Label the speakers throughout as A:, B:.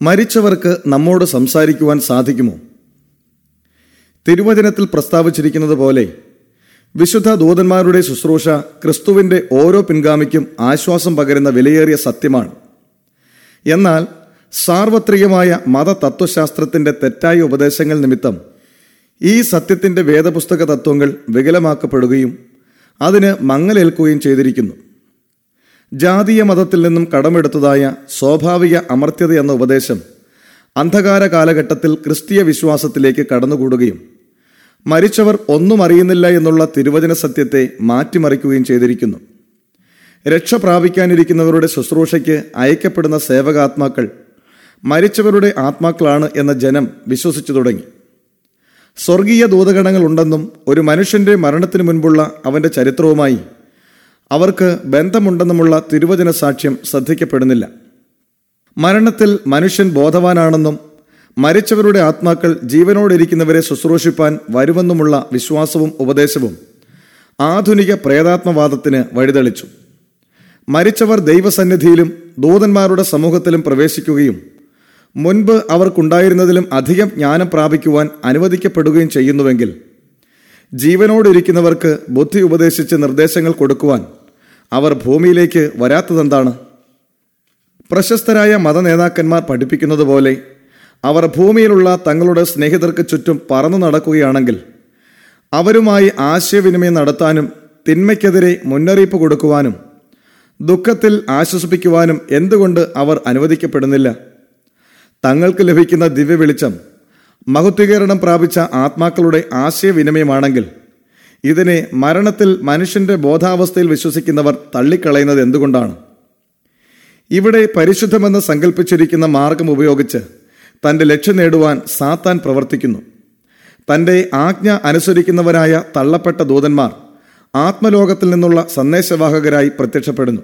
A: മരിച്ചവർക്ക് നമ്മോട് സംസാരിക്കുവാൻ സാധിക്കുമോ തിരുവചനത്തിൽ പ്രസ്താവിച്ചിരിക്കുന്നത് പോലെ വിശുദ്ധ ദൂതന്മാരുടെ ശുശ്രൂഷ ക്രിസ്തുവിന്റെ ഓരോ പിൻഗാമിക്കും ആശ്വാസം പകരുന്ന വിലയേറിയ സത്യമാണ് എന്നാൽ സാർവത്രികമായ മതതത്വശാസ്ത്രത്തിന്റെ തെറ്റായ ഉപദേശങ്ങൾ നിമിത്തം ഈ സത്യത്തിന്റെ വേദപുസ്തക തത്വങ്ങൾ വികലമാക്കപ്പെടുകയും അതിന് മങ്ങലേൽക്കുകയും ചെയ്തിരിക്കുന്നു ജാതീയ മതത്തിൽ നിന്നും കടമെടുത്തതായ സ്വാഭാവിക അമർത്യത എന്ന ഉപദേശം അന്ധകാര കാലഘട്ടത്തിൽ ക്രിസ്തീയ വിശ്വാസത്തിലേക്ക് കടന്നുകൂടുകയും മരിച്ചവർ ഒന്നും അറിയുന്നില്ല എന്നുള്ള തിരുവചന സത്യത്തെ മാറ്റിമറിക്കുകയും ചെയ്തിരിക്കുന്നു രക്ഷ പ്രാപിക്കാനിരിക്കുന്നവരുടെ ശുശ്രൂഷയ്ക്ക് അയക്കപ്പെടുന്ന സേവകാത്മാക്കൾ മരിച്ചവരുടെ ആത്മാക്കളാണ് എന്ന ജനം വിശ്വസിച്ചു തുടങ്ങി സ്വർഗീയ ദൂതഗണങ്ങൾ ഉണ്ടെന്നും ഒരു മനുഷ്യന്റെ മരണത്തിന് മുൻപുള്ള അവന്റെ ചരിത്രവുമായി അവർക്ക് ബന്ധമുണ്ടെന്നുമുള്ള തിരുവചന സാക്ഷ്യം ശ്രദ്ധിക്കപ്പെടുന്നില്ല മരണത്തിൽ മനുഷ്യൻ ബോധവാനാണെന്നും മരിച്ചവരുടെ ആത്മാക്കൾ ജീവനോടിരിക്കുന്നവരെ ശുശ്രൂഷിപ്പാൻ വരുമെന്നുമുള്ള വിശ്വാസവും ഉപദേശവും ആധുനിക പ്രേതാത്മവാദത്തിന് വഴിതെളിച്ചു മരിച്ചവർ ദൈവസന്നിധിയിലും ദൂതന്മാരുടെ സമൂഹത്തിലും പ്രവേശിക്കുകയും മുൻപ് അവർക്കുണ്ടായിരുന്നതിലും അധികം ജ്ഞാനം പ്രാപിക്കുവാൻ അനുവദിക്കപ്പെടുകയും ചെയ്യുന്നുവെങ്കിൽ ജീവനോടിരിക്കുന്നവർക്ക് ബുദ്ധി ഉപദേശിച്ച് നിർദ്ദേശങ്ങൾ കൊടുക്കുവാൻ അവർ ഭൂമിയിലേക്ക് വരാത്തതെന്താണ് പ്രശസ്തരായ മതനേതാക്കന്മാർ പഠിപ്പിക്കുന്നത് പോലെ അവർ ഭൂമിയിലുള്ള തങ്ങളുടെ സ്നേഹിതർക്ക് ചുറ്റും പറന്നു നടക്കുകയാണെങ്കിൽ അവരുമായി ആശയവിനിമയം നടത്താനും തിന്മയ്ക്കെതിരെ മുന്നറിയിപ്പ് കൊടുക്കുവാനും ദുഃഖത്തിൽ ആശ്വസിപ്പിക്കുവാനും എന്തുകൊണ്ട് അവർ അനുവദിക്കപ്പെടുന്നില്ല തങ്ങൾക്ക് ലഭിക്കുന്ന ദിവ്യ വെളിച്ചം മഹത്വീകരണം പ്രാപിച്ച ആത്മാക്കളുടെ ആശയവിനിമയമാണെങ്കിൽ ഇതിനെ മരണത്തിൽ മനുഷ്യന്റെ ബോധാവസ്ഥയിൽ വിശ്വസിക്കുന്നവർ തള്ളിക്കളയുന്നത് എന്തുകൊണ്ടാണ് ഇവിടെ പരിശുദ്ധമെന്ന് സങ്കല്പിച്ചിരിക്കുന്ന മാർഗം ഉപയോഗിച്ച് തന്റെ ലക്ഷ്യം നേടുവാൻ സാത്താൻ പ്രവർത്തിക്കുന്നു തന്റെ ആജ്ഞ അനുസരിക്കുന്നവരായ തള്ളപ്പെട്ട ദൂതന്മാർ ആത്മലോകത്തിൽ നിന്നുള്ള സന്ദേശവാഹകരായി പ്രത്യക്ഷപ്പെടുന്നു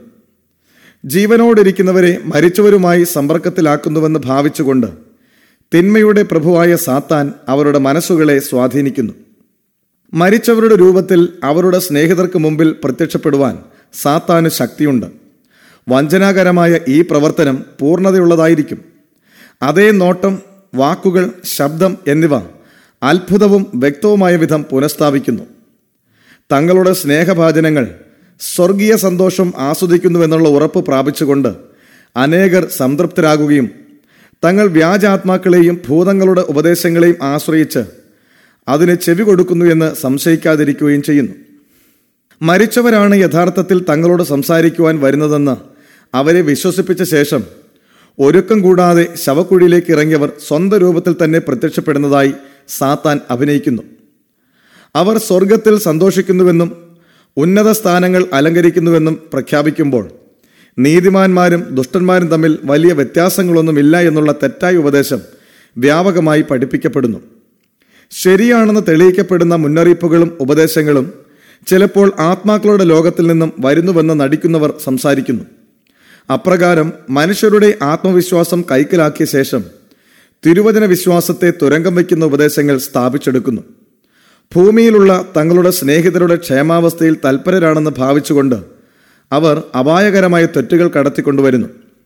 A: ജീവനോടിരിക്കുന്നവരെ മരിച്ചവരുമായി സമ്പർക്കത്തിലാക്കുന്നുവെന്ന് ഭാവിച്ചുകൊണ്ട് തിന്മയുടെ പ്രഭുവായ സാത്താൻ അവരുടെ മനസ്സുകളെ സ്വാധീനിക്കുന്നു മരിച്ചവരുടെ രൂപത്തിൽ അവരുടെ സ്നേഹിതർക്ക് മുമ്പിൽ പ്രത്യക്ഷപ്പെടുവാൻ സാത്താന് ശക്തിയുണ്ട് വഞ്ചനാകരമായ ഈ പ്രവർത്തനം പൂർണ്ണതയുള്ളതായിരിക്കും അതേ നോട്ടം വാക്കുകൾ ശബ്ദം എന്നിവ അത്ഭുതവും വ്യക്തവുമായ വിധം പുനഃസ്ഥാപിക്കുന്നു തങ്ങളുടെ സ്നേഹഭാചനങ്ങൾ സ്വർഗീയ സന്തോഷം ആസ്വദിക്കുന്നുവെന്നുള്ള ഉറപ്പ് പ്രാപിച്ചുകൊണ്ട് അനേകർ സംതൃപ്തരാകുകയും തങ്ങൾ വ്യാജാത്മാക്കളെയും ഭൂതങ്ങളുടെ ഉപദേശങ്ങളെയും ആശ്രയിച്ച് അതിന് ചെവി കൊടുക്കുന്നു എന്ന് സംശയിക്കാതിരിക്കുകയും ചെയ്യുന്നു മരിച്ചവരാണ് യഥാർത്ഥത്തിൽ തങ്ങളോട് സംസാരിക്കുവാൻ വരുന്നതെന്ന് അവരെ വിശ്വസിപ്പിച്ച ശേഷം ഒരുക്കം കൂടാതെ ശവക്കുഴിയിലേക്ക് ഇറങ്ങിയവർ സ്വന്തം രൂപത്തിൽ തന്നെ പ്രത്യക്ഷപ്പെടുന്നതായി സാത്താൻ അഭിനയിക്കുന്നു അവർ സ്വർഗത്തിൽ സന്തോഷിക്കുന്നുവെന്നും ഉന്നത സ്ഥാനങ്ങൾ അലങ്കരിക്കുന്നുവെന്നും പ്രഖ്യാപിക്കുമ്പോൾ നീതിമാന്മാരും ദുഷ്ടന്മാരും തമ്മിൽ വലിയ വ്യത്യാസങ്ങളൊന്നുമില്ല എന്നുള്ള തെറ്റായ ഉപദേശം വ്യാപകമായി പഠിപ്പിക്കപ്പെടുന്നു ശരിയാണെന്ന് തെളിയിക്കപ്പെടുന്ന മുന്നറിയിപ്പുകളും ഉപദേശങ്ങളും ചിലപ്പോൾ ആത്മാക്കളുടെ ലോകത്തിൽ നിന്നും വരുന്നുവെന്ന് നടിക്കുന്നവർ സംസാരിക്കുന്നു അപ്രകാരം മനുഷ്യരുടെ ആത്മവിശ്വാസം കൈക്കലാക്കിയ ശേഷം തിരുവചന വിശ്വാസത്തെ തുരങ്കം വയ്ക്കുന്ന ഉപദേശങ്ങൾ സ്ഥാപിച്ചെടുക്കുന്നു ഭൂമിയിലുള്ള തങ്ങളുടെ സ്നേഹിതരുടെ ക്ഷേമാവസ്ഥയിൽ തൽപരരാണെന്ന് ഭാവിച്ചുകൊണ്ട് അവർ അപായകരമായ തെറ്റുകൾ കടത്തിക്കൊണ്ടുവരുന്നു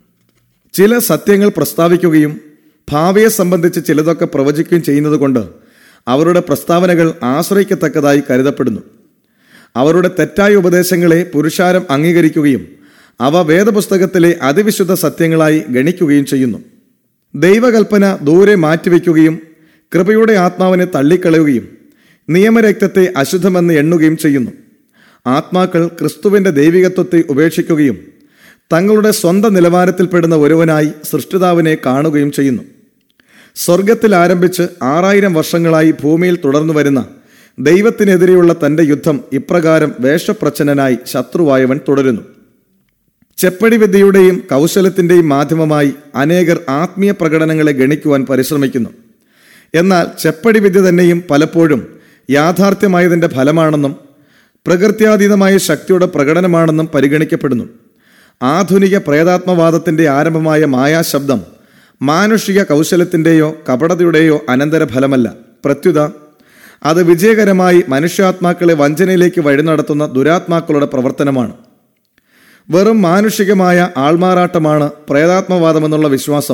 A: ചില സത്യങ്ങൾ പ്രസ്താവിക്കുകയും ഭാവിയെ സംബന്ധിച്ച് ചിലതൊക്കെ പ്രവചിക്കുകയും ചെയ്യുന്നതുകൊണ്ട് അവരുടെ പ്രസ്താവനകൾ ആശ്രയിക്കത്തക്കതായി കരുതപ്പെടുന്നു അവരുടെ തെറ്റായ ഉപദേശങ്ങളെ പുരുഷാരം അംഗീകരിക്കുകയും അവ വേദപുസ്തകത്തിലെ അതിവിശുദ്ധ സത്യങ്ങളായി ഗണിക്കുകയും ചെയ്യുന്നു ദൈവകൽപ്പന ദൂരെ മാറ്റിവെക്കുകയും കൃപയുടെ ആത്മാവിനെ തള്ളിക്കളയുകയും നിയമരക്തത്തെ അശുദ്ധമെന്ന് എണ്ണുകയും ചെയ്യുന്നു ആത്മാക്കൾ ക്രിസ്തുവിന്റെ ദൈവികത്വത്തെ ഉപേക്ഷിക്കുകയും തങ്ങളുടെ സ്വന്തം നിലവാരത്തിൽപ്പെടുന്ന ഒരുവനായി സൃഷ്ടിതാവിനെ കാണുകയും ചെയ്യുന്നു സ്വർഗത്തിൽ ആരംഭിച്ച് ആറായിരം വർഷങ്ങളായി ഭൂമിയിൽ തുടർന്നു വരുന്ന ദൈവത്തിനെതിരെയുള്ള തന്റെ യുദ്ധം ഇപ്രകാരം വേഷപ്രച്ഛന്നനായി ശത്രുവായവൻ തുടരുന്നു ചെപ്പടി വിദ്യയുടെയും കൗശലത്തിന്റെയും മാധ്യമമായി അനേകർ ആത്മീയ പ്രകടനങ്ങളെ ഗണിക്കുവാൻ പരിശ്രമിക്കുന്നു എന്നാൽ ചെപ്പടി വിദ്യ തന്നെയും പലപ്പോഴും യാഥാർത്ഥ്യമായതിന്റെ ഫലമാണെന്നും പ്രകൃത്യാതീതമായ ശക്തിയുടെ പ്രകടനമാണെന്നും പരിഗണിക്കപ്പെടുന്നു ആധുനിക പ്രേതാത്മവാദത്തിന്റെ ആരംഭമായ മായാശബ്ദം മാനുഷിക കൗശലത്തിന്റെയോ കപടതയുടെയോ അനന്തരഫലമല്ല പ്രത്യുത അത് വിജയകരമായി മനുഷ്യാത്മാക്കളെ വഞ്ചനയിലേക്ക് വഴി നടത്തുന്ന ദുരാത്മാക്കളുടെ പ്രവർത്തനമാണ് വെറും മാനുഷികമായ ആൾമാറാട്ടമാണ് പ്രേതാത്മവാദമെന്നുള്ള വിശ്വാസം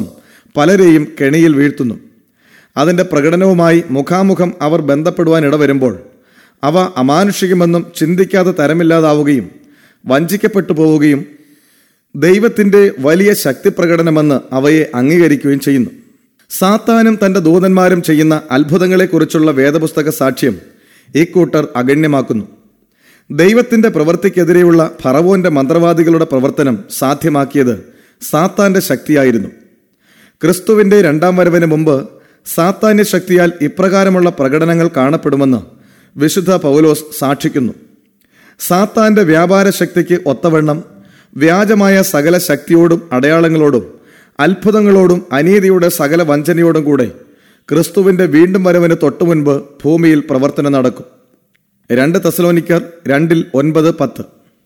A: പലരെയും കെണിയിൽ വീഴ്ത്തുന്നു അതിൻ്റെ പ്രകടനവുമായി മുഖാമുഖം അവർ ബന്ധപ്പെടുവാൻ ഇടവരുമ്പോൾ അവ അമാനുഷികമെന്നും ചിന്തിക്കാതെ തരമില്ലാതാവുകയും വഞ്ചിക്കപ്പെട്ടു പോവുകയും ദൈവത്തിൻ്റെ വലിയ ശക്തി പ്രകടനമെന്ന് അവയെ അംഗീകരിക്കുകയും ചെയ്യുന്നു സാത്താനും തന്റെ ദൂതന്മാരും ചെയ്യുന്ന അത്ഭുതങ്ങളെക്കുറിച്ചുള്ള വേദപുസ്തക സാക്ഷ്യം ഇക്കൂട്ടർ അഗണ്യമാക്കുന്നു ദൈവത്തിന്റെ പ്രവൃത്തിക്കെതിരെയുള്ള ഫറവോന്റെ മന്ത്രവാദികളുടെ പ്രവർത്തനം സാധ്യമാക്കിയത് സാത്താന്റെ ശക്തിയായിരുന്നു ക്രിസ്തുവിന്റെ രണ്ടാം വരവിന് മുമ്പ് സാത്താന്യ ശക്തിയാൽ ഇപ്രകാരമുള്ള പ്രകടനങ്ങൾ കാണപ്പെടുമെന്ന് വിശുദ്ധ പൗലോസ് സാക്ഷിക്കുന്നു സാത്താന്റെ വ്യാപാര ശക്തിക്ക് ഒത്തവണ്ണം വ്യാജമായ സകല ശക്തിയോടും അടയാളങ്ങളോടും അത്ഭുതങ്ങളോടും അനീതിയുടെ സകല വഞ്ചനയോടും കൂടെ ക്രിസ്തുവിന്റെ വീണ്ടും വരവിന് തൊട്ടുമുൻപ് ഭൂമിയിൽ പ്രവർത്തനം നടക്കും രണ്ട് തെസലോനിക്കർ രണ്ടിൽ ഒൻപത് പത്ത്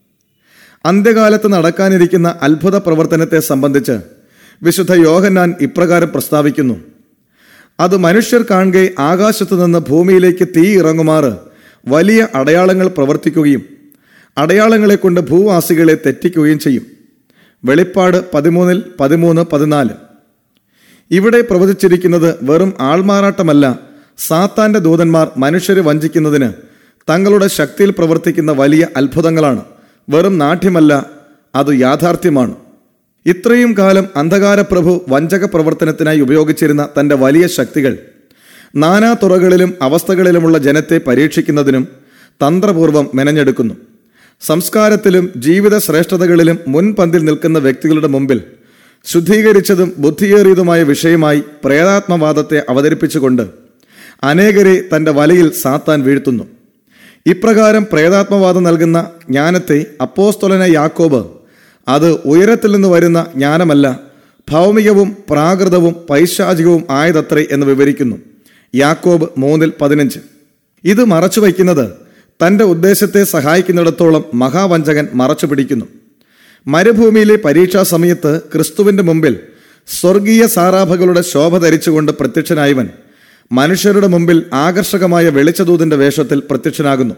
A: അന്ത്യകാലത്ത് നടക്കാനിരിക്കുന്ന അത്ഭുത പ്രവർത്തനത്തെ സംബന്ധിച്ച് വിശുദ്ധ യോഹന്നാൻ ഇപ്രകാരം പ്രസ്താവിക്കുന്നു അത് മനുഷ്യർ കാണുകെ ആകാശത്തു നിന്ന് ഭൂമിയിലേക്ക് തീ ഇറങ്ങുമാറ് വലിയ അടയാളങ്ങൾ പ്രവർത്തിക്കുകയും അടയാളങ്ങളെ കൊണ്ട് ഭൂവാസികളെ തെറ്റിക്കുകയും ചെയ്യും വെളിപ്പാട് പതിമൂന്നിൽ പതിമൂന്ന് പതിനാല് ഇവിടെ പ്രവചിച്ചിരിക്കുന്നത് വെറും ആൾമാറാട്ടമല്ല സാത്താന്റെ ദൂതന്മാർ മനുഷ്യരെ വഞ്ചിക്കുന്നതിന് തങ്ങളുടെ ശക്തിയിൽ പ്രവർത്തിക്കുന്ന വലിയ അത്ഭുതങ്ങളാണ് വെറും നാട്യമല്ല അത് യാഥാർത്ഥ്യമാണ് ഇത്രയും കാലം അന്ധകാരപ്രഭു വഞ്ചക പ്രവർത്തനത്തിനായി ഉപയോഗിച്ചിരുന്ന തന്റെ വലിയ ശക്തികൾ നാനാ തുറകളിലും അവസ്ഥകളിലുമുള്ള ജനത്തെ പരീക്ഷിക്കുന്നതിനും തന്ത്രപൂർവം മെനഞ്ഞെടുക്കുന്നു സംസ്കാരത്തിലും ജീവിത ശ്രേഷ്ഠതകളിലും മുൻപന്തിൽ നിൽക്കുന്ന വ്യക്തികളുടെ മുമ്പിൽ ശുദ്ധീകരിച്ചതും ബുദ്ധിയേറിയതുമായ വിഷയമായി പ്രേതാത്മവാദത്തെ അവതരിപ്പിച്ചുകൊണ്ട് അനേകരെ തന്റെ വലയിൽ സാത്താൻ വീഴ്ത്തുന്നു ഇപ്രകാരം പ്രേതാത്മവാദം നൽകുന്ന ജ്ഞാനത്തെ അപ്പോസ്തോലന യാക്കോബ് അത് ഉയരത്തിൽ നിന്ന് വരുന്ന ജ്ഞാനമല്ല ഭൗമികവും പ്രാകൃതവും പൈശാചികവും ആയതത്രേ എന്ന് വിവരിക്കുന്നു യാക്കോബ് മൂന്നിൽ പതിനഞ്ച് ഇത് മറച്ചു വയ്ക്കുന്നത് തന്റെ ഉദ്ദേശത്തെ സഹായിക്കുന്നിടത്തോളം മഹാവഞ്ചകൻ മറച്ചു പിടിക്കുന്നു മരുഭൂമിയിലെ പരീക്ഷാ സമയത്ത് ക്രിസ്തുവിന്റെ മുമ്പിൽ സ്വർഗീയ സാറാഭകളുടെ ശോഭ ധരിച്ചുകൊണ്ട് പ്രത്യക്ഷനായവൻ മനുഷ്യരുടെ മുമ്പിൽ ആകർഷകമായ വെളിച്ചദൂതിന്റെ വേഷത്തിൽ പ്രത്യക്ഷനാകുന്നു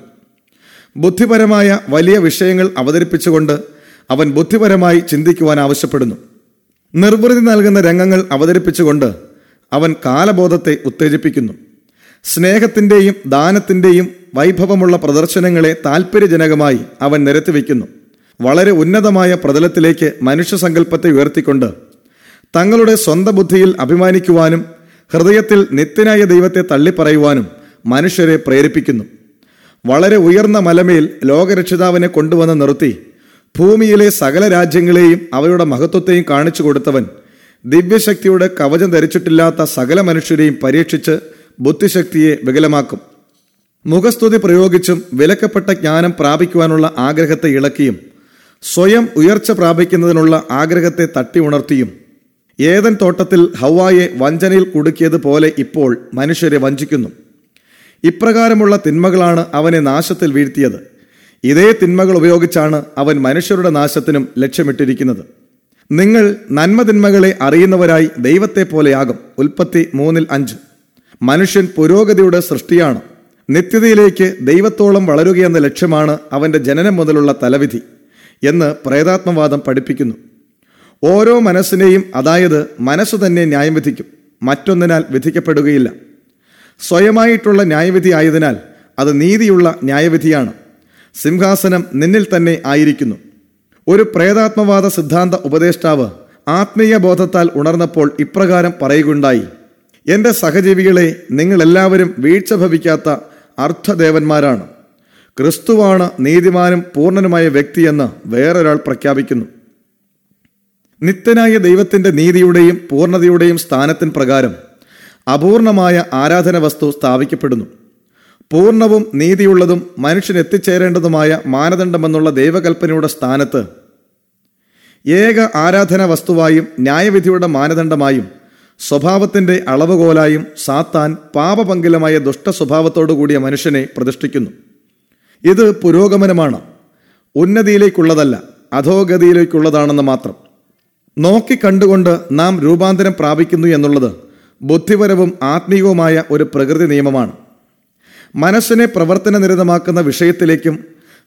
A: ബുദ്ധിപരമായ വലിയ വിഷയങ്ങൾ അവതരിപ്പിച്ചുകൊണ്ട് അവൻ ബുദ്ധിപരമായി ചിന്തിക്കുവാൻ ആവശ്യപ്പെടുന്നു നിർവൃതി നൽകുന്ന രംഗങ്ങൾ അവതരിപ്പിച്ചുകൊണ്ട് അവൻ കാലബോധത്തെ ഉത്തേജിപ്പിക്കുന്നു സ്നേഹത്തിന്റെയും ദാനത്തിന്റെയും വൈഭവമുള്ള പ്രദർശനങ്ങളെ താല്പര്യജനകമായി അവൻ നിരത്തിവെക്കുന്നു വളരെ ഉന്നതമായ പ്രതലത്തിലേക്ക് മനുഷ്യസങ്കല്പത്തെ ഉയർത്തിക്കൊണ്ട് തങ്ങളുടെ സ്വന്തം ബുദ്ധിയിൽ അഭിമാനിക്കുവാനും ഹൃദയത്തിൽ നിത്യനായ ദൈവത്തെ തള്ളിപ്പറയുവാനും മനുഷ്യരെ പ്രേരിപ്പിക്കുന്നു വളരെ ഉയർന്ന മലമേൽ ലോകരക്ഷിതാവിനെ കൊണ്ടുവന്ന് നിർത്തി ഭൂമിയിലെ സകല രാജ്യങ്ങളെയും അവയുടെ മഹത്വത്തെയും കാണിച്ചു കൊടുത്തവൻ ദിവ്യശക്തിയുടെ കവചം ധരിച്ചിട്ടില്ലാത്ത സകല മനുഷ്യരെയും പരീക്ഷിച്ച് ബുദ്ധിശക്തിയെ വികലമാക്കും മുഖസ്തുതി പ്രയോഗിച്ചും വിലക്കപ്പെട്ട ജ്ഞാനം പ്രാപിക്കുവാനുള്ള ആഗ്രഹത്തെ ഇളക്കിയും സ്വയം ഉയർച്ച പ്രാപിക്കുന്നതിനുള്ള ആഗ്രഹത്തെ തട്ടി ഉണർത്തിയും ഏതൻ തോട്ടത്തിൽ ഹവായെ വഞ്ചനയിൽ കുടുക്കിയതുപോലെ ഇപ്പോൾ മനുഷ്യരെ വഞ്ചിക്കുന്നു ഇപ്രകാരമുള്ള തിന്മകളാണ് അവനെ നാശത്തിൽ വീഴ്ത്തിയത് ഇതേ തിന്മകൾ ഉപയോഗിച്ചാണ് അവൻ മനുഷ്യരുടെ നാശത്തിനും ലക്ഷ്യമിട്ടിരിക്കുന്നത് നിങ്ങൾ നന്മതിന്മകളെ അറിയുന്നവരായി ദൈവത്തെ പോലെയാകും ഉൽപ്പത്തി മൂന്നിൽ അഞ്ച് മനുഷ്യൻ പുരോഗതിയുടെ സൃഷ്ടിയാണ് നിത്യതയിലേക്ക് ദൈവത്തോളം വളരുകയെന്ന ലക്ഷ്യമാണ് അവന്റെ ജനനം മുതലുള്ള തലവിധി എന്ന് പ്രേതാത്മവാദം പഠിപ്പിക്കുന്നു ഓരോ മനസ്സിനെയും അതായത് മനസ്സ് തന്നെ ന്യായം വിധിക്കും മറ്റൊന്നിനാൽ വിധിക്കപ്പെടുകയില്ല സ്വയമായിട്ടുള്ള ന്യായവിധി ആയതിനാൽ അത് നീതിയുള്ള ന്യായവിധിയാണ് സിംഹാസനം നിന്നിൽ തന്നെ ആയിരിക്കുന്നു ഒരു പ്രേതാത്മവാദ സിദ്ധാന്ത ഉപദേഷ്ടാവ് ആത്മീയ ബോധത്താൽ ഉണർന്നപ്പോൾ ഇപ്രകാരം പറയുകയുണ്ടായി എന്റെ സഹജീവികളെ നിങ്ങളെല്ലാവരും വീഴ്ച ഭവിക്കാത്ത അർത്ഥദേവന്മാരാണ് ക്രിസ്തുവാണ് നീതിമാനും പൂർണ്ണനുമായ വ്യക്തിയെന്ന് വേറൊരാൾ പ്രഖ്യാപിക്കുന്നു നിത്യനായ ദൈവത്തിന്റെ നീതിയുടെയും പൂർണ്ണതയുടെയും സ്ഥാനത്തിൻ പ്രകാരം അപൂർണമായ ആരാധന വസ്തു സ്ഥാപിക്കപ്പെടുന്നു പൂർണ്ണവും നീതിയുള്ളതും മനുഷ്യൻ എത്തിച്ചേരേണ്ടതുമായ മാനദണ്ഡമെന്നുള്ള ദൈവകൽപ്പനയുടെ സ്ഥാനത്ത് ഏക ആരാധന വസ്തുവായും ന്യായവിധിയുടെ മാനദണ്ഡമായും സ്വഭാവത്തിന്റെ അളവുകോലായും സാത്താൻ പാപപങ്കിലമായ ദുഷ്ട സ്വഭാവത്തോടു കൂടിയ മനുഷ്യനെ പ്രതിഷ്ഠിക്കുന്നു ഇത് പുരോഗമനമാണ് ഉന്നതിയിലേക്കുള്ളതല്ല അധോഗതിയിലേക്കുള്ളതാണെന്ന് മാത്രം നോക്കിക്കണ്ടുകൊണ്ട് നാം രൂപാന്തരം പ്രാപിക്കുന്നു എന്നുള്ളത് ബുദ്ധിപരവും ആത്മീയവുമായ ഒരു പ്രകൃതി നിയമമാണ് മനസ്സിനെ പ്രവർത്തന നിരതമാക്കുന്ന വിഷയത്തിലേക്കും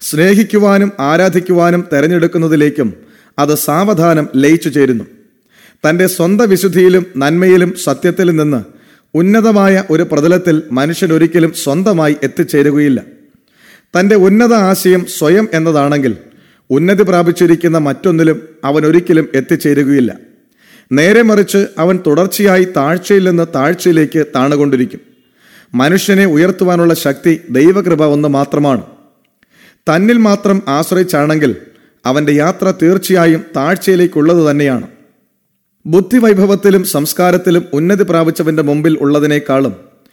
A: സ്നേഹിക്കുവാനും ആരാധിക്കുവാനും തെരഞ്ഞെടുക്കുന്നതിലേക്കും അത് സാവധാനം ലയിച്ചു ചേരുന്നു തന്റെ സ്വന്തം വിശുദ്ധിയിലും നന്മയിലും സത്യത്തിലും നിന്ന് ഉന്നതമായ ഒരു പ്രതലത്തിൽ മനുഷ്യൻ ഒരിക്കലും സ്വന്തമായി എത്തിച്ചേരുകയില്ല തന്റെ ഉന്നത ആശയം സ്വയം എന്നതാണെങ്കിൽ ഉന്നതി പ്രാപിച്ചിരിക്കുന്ന മറ്റൊന്നിലും അവൻ ഒരിക്കലും എത്തിച്ചേരുകയില്ല നേരെ മറിച്ച് അവൻ തുടർച്ചയായി താഴ്ചയിൽ നിന്ന് താഴ്ചയിലേക്ക് താണുകൊണ്ടിരിക്കും മനുഷ്യനെ ഉയർത്തുവാനുള്ള ശക്തി ദൈവകൃപ ഒന്ന് മാത്രമാണ് തന്നിൽ മാത്രം ആശ്രയിച്ചാണെങ്കിൽ അവന്റെ യാത്ര തീർച്ചയായും താഴ്ചയിലേക്കുള്ളത് തന്നെയാണ് ബുദ്ധിവൈഭവത്തിലും സംസ്കാരത്തിലും ഉന്നതി പ്രാപിച്ചവന്റെ മുമ്പിൽ ഉള്ളതിനേക്കാളും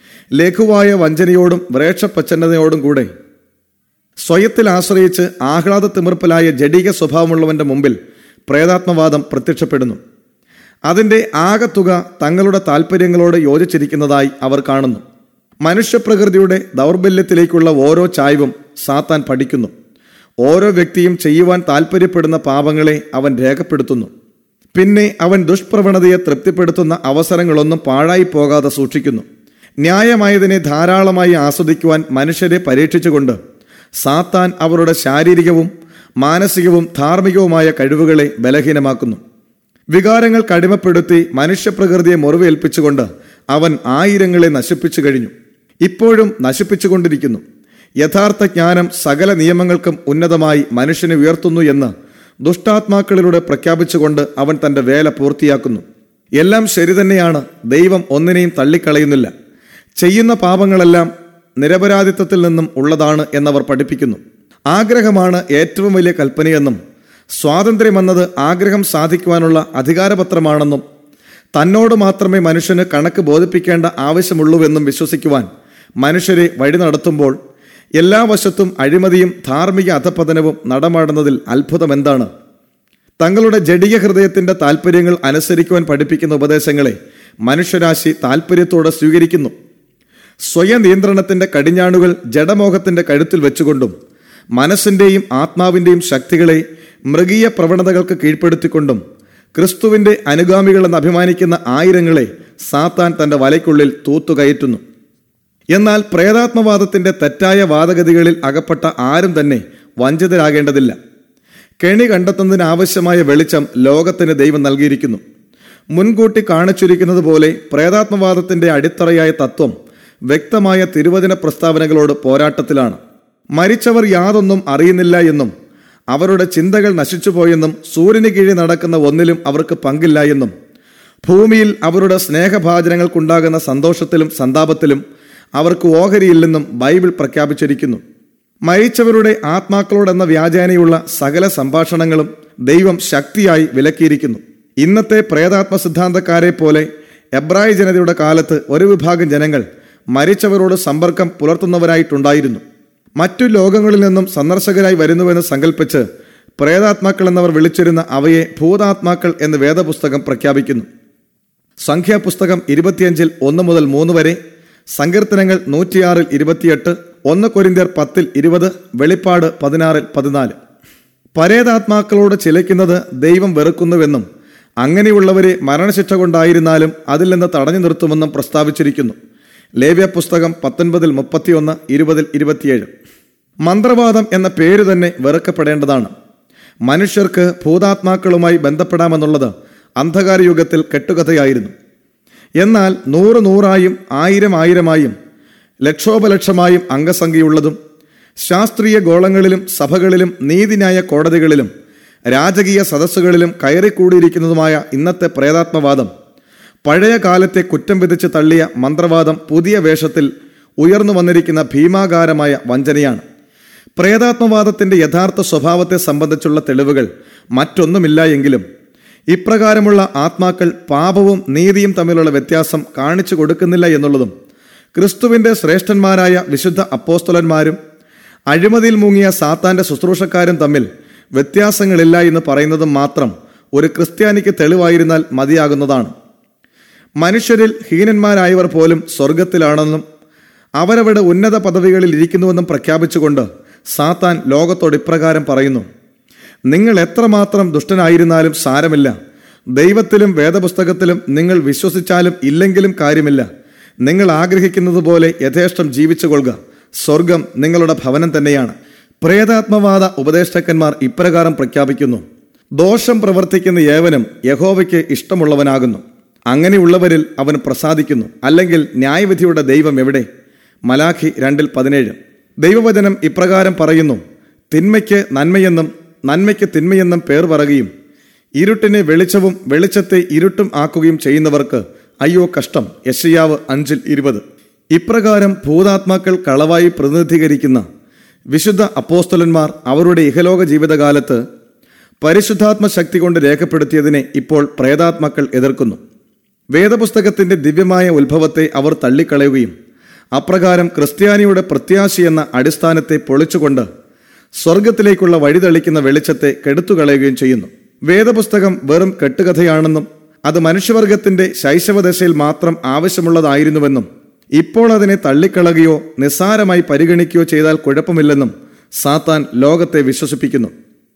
A: ലഘുവായ വഞ്ചനയോടും വ്രേക്ഷപ്രച്ഛന്നതയോടും കൂടെ സ്വയത്തിൽ ആശ്രയിച്ച് ആഹ്ലാദ തിമിർപ്പിലായ ജഡിക സ്വഭാവമുള്ളവന്റെ മുമ്പിൽ പ്രേതാത്മവാദം പ്രത്യക്ഷപ്പെടുന്നു അതിന്റെ ആകത്തുക തങ്ങളുടെ താല്പര്യങ്ങളോട് യോജിച്ചിരിക്കുന്നതായി അവർ കാണുന്നു മനുഷ്യപ്രകൃതിയുടെ ദൗർബല്യത്തിലേക്കുള്ള ഓരോ ചായ്വും സാത്താൻ പഠിക്കുന്നു ഓരോ വ്യക്തിയും ചെയ്യുവാൻ താല്പര്യപ്പെടുന്ന പാപങ്ങളെ അവൻ രേഖപ്പെടുത്തുന്നു പിന്നെ അവൻ ദുഷ്പ്രവണതയെ തൃപ്തിപ്പെടുത്തുന്ന അവസരങ്ങളൊന്നും പാഴായി പോകാതെ സൂക്ഷിക്കുന്നു ന്യായമായതിനെ ധാരാളമായി ആസ്വദിക്കുവാൻ മനുഷ്യരെ പരീക്ഷിച്ചുകൊണ്ട് സാത്താൻ അവരുടെ ശാരീരികവും മാനസികവും ധാർമ്മികവുമായ കഴിവുകളെ ബലഹീനമാക്കുന്നു വികാരങ്ങൾ കടിമപ്പെടുത്തി മനുഷ്യപ്രകൃതിയെ മുറിവേൽപ്പിച്ചുകൊണ്ട് അവൻ ആയിരങ്ങളെ നശിപ്പിച്ചു കഴിഞ്ഞു ഇപ്പോഴും നശിപ്പിച്ചുകൊണ്ടിരിക്കുന്നു യഥാർത്ഥ ജ്ഞാനം സകല നിയമങ്ങൾക്കും ഉന്നതമായി മനുഷ്യനെ ഉയർത്തുന്നു എന്ന് ദുഷ്ടാത്മാക്കളിലൂടെ പ്രഖ്യാപിച്ചുകൊണ്ട് അവൻ തന്റെ വേല പൂർത്തിയാക്കുന്നു എല്ലാം ശരി തന്നെയാണ് ദൈവം ഒന്നിനെയും തള്ളിക്കളയുന്നില്ല ചെയ്യുന്ന പാപങ്ങളെല്ലാം നിരപരാധിത്വത്തിൽ നിന്നും ഉള്ളതാണ് എന്നവർ പഠിപ്പിക്കുന്നു ആഗ്രഹമാണ് ഏറ്റവും വലിയ കൽപ്പനയെന്നും സ്വാതന്ത്ര്യമെന്നത് ആഗ്രഹം സാധിക്കുവാനുള്ള അധികാരപത്രമാണെന്നും തന്നോട് മാത്രമേ മനുഷ്യന് കണക്ക് ബോധിപ്പിക്കേണ്ട ആവശ്യമുള്ളൂവെന്നും വിശ്വസിക്കുവാൻ മനുഷ്യരെ വഴി നടത്തുമ്പോൾ എല്ലാ വശത്തും അഴിമതിയും ധാർമ്മിക അധപതനവും നടമാടുന്നതിൽ അത്ഭുതമെന്താണ് തങ്ങളുടെ ജഡിക ഹൃദയത്തിന്റെ താല്പര്യങ്ങൾ അനുസരിക്കുവാൻ പഠിപ്പിക്കുന്ന ഉപദേശങ്ങളെ മനുഷ്യരാശി താല്പര്യത്തോടെ സ്വീകരിക്കുന്നു സ്വയം നിയന്ത്രണത്തിന്റെ കടിഞ്ഞാണുകൾ ജഡമോഹത്തിന്റെ കഴുത്തിൽ വെച്ചുകൊണ്ടും മനസ്സിന്റെയും ആത്മാവിന്റെയും ശക്തികളെ മൃഗീയ പ്രവണതകൾക്ക് കീഴ്പ്പെടുത്തിക്കൊണ്ടും ക്രിസ്തുവിന്റെ അനുഗാമികളെന്ന് അഭിമാനിക്കുന്ന ആയിരങ്ങളെ സാത്താൻ തന്റെ വലയ്ക്കുള്ളിൽ തൂത്തുകയറ്റുന്നു എന്നാൽ പ്രേതാത്മവാദത്തിന്റെ തെറ്റായ വാദഗതികളിൽ അകപ്പെട്ട ആരും തന്നെ വഞ്ചിതരാകേണ്ടതില്ല കെണി കണ്ടെത്തുന്നതിന് ആവശ്യമായ വെളിച്ചം ലോകത്തിന് ദൈവം നൽകിയിരിക്കുന്നു മുൻകൂട്ടി കാണിച്ചിരിക്കുന്നത് പോലെ പ്രേതാത്മവാദത്തിന്റെ അടിത്തറയായ തത്വം വ്യക്തമായ തിരുവചന പ്രസ്താവനകളോട് പോരാട്ടത്തിലാണ് മരിച്ചവർ യാതൊന്നും അറിയുന്നില്ല എന്നും അവരുടെ ചിന്തകൾ നശിച്ചുപോയെന്നും സൂര്യന് കീഴിൽ നടക്കുന്ന ഒന്നിലും അവർക്ക് പങ്കില്ല എന്നും ഭൂമിയിൽ അവരുടെ സ്നേഹഭാചനങ്ങൾക്കുണ്ടാകുന്ന സന്തോഷത്തിലും സന്താപത്തിലും അവർക്ക് ഓഹരിയില്ലെന്നും ബൈബിൾ പ്രഖ്യാപിച്ചിരിക്കുന്നു മരിച്ചവരുടെ ആത്മാക്കളോടെന്ന വ്യാജേനയുള്ള സകല സംഭാഷണങ്ങളും ദൈവം ശക്തിയായി വിലക്കിയിരിക്കുന്നു ഇന്നത്തെ പ്രേതാത്മ സിദ്ധാന്തക്കാരെ പോലെ എബ്രായ ജനതയുടെ കാലത്ത് ഒരു വിഭാഗം ജനങ്ങൾ മരിച്ചവരോട് സമ്പർക്കം പുലർത്തുന്നവരായിട്ടുണ്ടായിരുന്നു മറ്റു ലോകങ്ങളിൽ നിന്നും സന്ദർശകരായി വരുന്നുവെന്ന് സങ്കല്പിച്ച് പ്രേതാത്മാക്കൾ എന്നവർ വിളിച്ചിരുന്ന അവയെ ഭൂതാത്മാക്കൾ എന്ന് വേദപുസ്തകം പ്രഖ്യാപിക്കുന്നു സംഖ്യാപുസ്തകം ഇരുപത്തിയഞ്ചിൽ ഒന്ന് മുതൽ മൂന്ന് വരെ സങ്കീർത്തനങ്ങൾ നൂറ്റിയാറിൽ ഇരുപത്തിയെട്ട് ഒന്ന് കൊരിന്ത്യർ പത്തിൽ ഇരുപത് വെളിപ്പാട് പതിനാറിൽ പതിനാല് പരേതാത്മാക്കളോട് ചിലയ്ക്കുന്നത് ദൈവം വെറുക്കുന്നുവെന്നും അങ്ങനെയുള്ളവരെ മരണശിക്ഷ കൊണ്ടായിരുന്നാലും അതിൽ നിന്ന് തടഞ്ഞു നിർത്തുമെന്നും പ്രസ്താവിച്ചിരിക്കുന്നു ലേവ്യ പുസ്തകം പത്തൊൻപതിൽ മുപ്പത്തിയൊന്ന് ഇരുപതിൽ ഇരുപത്തിയേഴ് മന്ത്രവാദം എന്ന പേര് തന്നെ വെറുക്കപ്പെടേണ്ടതാണ് മനുഷ്യർക്ക് ഭൂതാത്മാക്കളുമായി ബന്ധപ്പെടാമെന്നുള്ളത് അന്ധകാര യുഗത്തിൽ കെട്ടുകഥയായിരുന്നു എന്നാൽ നൂറ് നൂറായും ആയിരം ആയിരമായും ലക്ഷോപലക്ഷമായും അംഗസംഖ്യയുള്ളതും ശാസ്ത്രീയ ഗോളങ്ങളിലും സഭകളിലും നീതിന്യായ കോടതികളിലും രാജകീയ സദസ്സുകളിലും കയറിക്കൂടിയിരിക്കുന്നതുമായ ഇന്നത്തെ പ്രേതാത്മവാദം പഴയ കാലത്തെ കുറ്റം വിധിച്ച് തള്ളിയ മന്ത്രവാദം പുതിയ വേഷത്തിൽ ഉയർന്നു വന്നിരിക്കുന്ന ഭീമാകാരമായ വഞ്ചനയാണ് പ്രേതാത്മവാദത്തിന്റെ യഥാർത്ഥ സ്വഭാവത്തെ സംബന്ധിച്ചുള്ള തെളിവുകൾ മറ്റൊന്നുമില്ല എങ്കിലും ഇപ്രകാരമുള്ള ആത്മാക്കൾ പാപവും നീതിയും തമ്മിലുള്ള വ്യത്യാസം കാണിച്ചു കൊടുക്കുന്നില്ല എന്നുള്ളതും ക്രിസ്തുവിന്റെ ശ്രേഷ്ഠന്മാരായ വിശുദ്ധ അപ്പോസ്തലന്മാരും അഴിമതിയിൽ മുങ്ങിയ സാത്താന്റെ ശുശ്രൂഷക്കാരും തമ്മിൽ വ്യത്യാസങ്ങളില്ല എന്ന് പറയുന്നതും മാത്രം ഒരു ക്രിസ്ത്യാനിക്ക് തെളിവായിരുന്നാൽ മതിയാകുന്നതാണ് മനുഷ്യരിൽ ഹീനന്മാരായവർ പോലും സ്വർഗത്തിലാണെന്നും അവരവിടെ ഉന്നത പദവികളിൽ ഇരിക്കുന്നുവെന്നും പ്രഖ്യാപിച്ചുകൊണ്ട് സാത്താൻ ലോകത്തോട് ഇപ്രകാരം പറയുന്നു നിങ്ങൾ എത്രമാത്രം ദുഷ്ടനായിരുന്നാലും സാരമില്ല ദൈവത്തിലും വേദപുസ്തകത്തിലും നിങ്ങൾ വിശ്വസിച്ചാലും ഇല്ലെങ്കിലും കാര്യമില്ല നിങ്ങൾ ആഗ്രഹിക്കുന്നത് പോലെ യഥേഷ്ടം ജീവിച്ചു കൊള്ളുക സ്വർഗം നിങ്ങളുടെ ഭവനം തന്നെയാണ് പ്രേതാത്മവാദ ഉപദേഷ്ടാക്കന്മാർ ഇപ്രകാരം പ്രഖ്യാപിക്കുന്നു ദോഷം പ്രവർത്തിക്കുന്ന ഏവനും യഹോവയ്ക്ക് ഇഷ്ടമുള്ളവനാകുന്നു അങ്ങനെയുള്ളവരിൽ അവൻ പ്രസാദിക്കുന്നു അല്ലെങ്കിൽ ന്യായവിധിയുടെ ദൈവം എവിടെ മലാഖി രണ്ടിൽ പതിനേഴ് ദൈവവചനം ഇപ്രകാരം പറയുന്നു തിന്മയ്ക്ക് നന്മയെന്നും നന്മയ്ക്ക് തിന്മയെന്നും പേർ പറയുകയും ഇരുട്ടിനെ വെളിച്ചവും വെളിച്ചത്തെ ഇരുട്ടും ആക്കുകയും ചെയ്യുന്നവർക്ക് അയ്യോ കഷ്ടം യശയാവ് അഞ്ചിൽ ഇരുപത് ഇപ്രകാരം ഭൂതാത്മാക്കൾ കളവായി പ്രതിനിധീകരിക്കുന്ന വിശുദ്ധ അപ്പോസ്തലന്മാർ അവരുടെ ഇഹലോക ജീവിതകാലത്ത് പരിശുദ്ധാത്മ ശക്തി കൊണ്ട് രേഖപ്പെടുത്തിയതിനെ ഇപ്പോൾ പ്രേതാത്മാക്കൾ എതിർക്കുന്നു വേദപുസ്തകത്തിന്റെ ദിവ്യമായ ഉത്ഭവത്തെ അവർ തള്ളിക്കളയുകയും അപ്രകാരം ക്രിസ്ത്യാനിയുടെ പ്രത്യാശയെന്ന അടിസ്ഥാനത്തെ പൊളിച്ചുകൊണ്ട് സ്വർഗത്തിലേക്കുള്ള വഴി തെളിക്കുന്ന വെളിച്ചത്തെ കെടുത്തുകളയുകയും ചെയ്യുന്നു വേദപുസ്തകം വെറും കെട്ടുകഥയാണെന്നും അത് മനുഷ്യവർഗത്തിന്റെ ശൈശവദശയിൽ മാത്രം ആവശ്യമുള്ളതായിരുന്നുവെന്നും ഇപ്പോൾ അതിനെ തള്ളിക്കളയുകയോ നിസ്സാരമായി പരിഗണിക്കുകയോ ചെയ്താൽ കുഴപ്പമില്ലെന്നും സാത്താൻ ലോകത്തെ വിശ്വസിപ്പിക്കുന്നു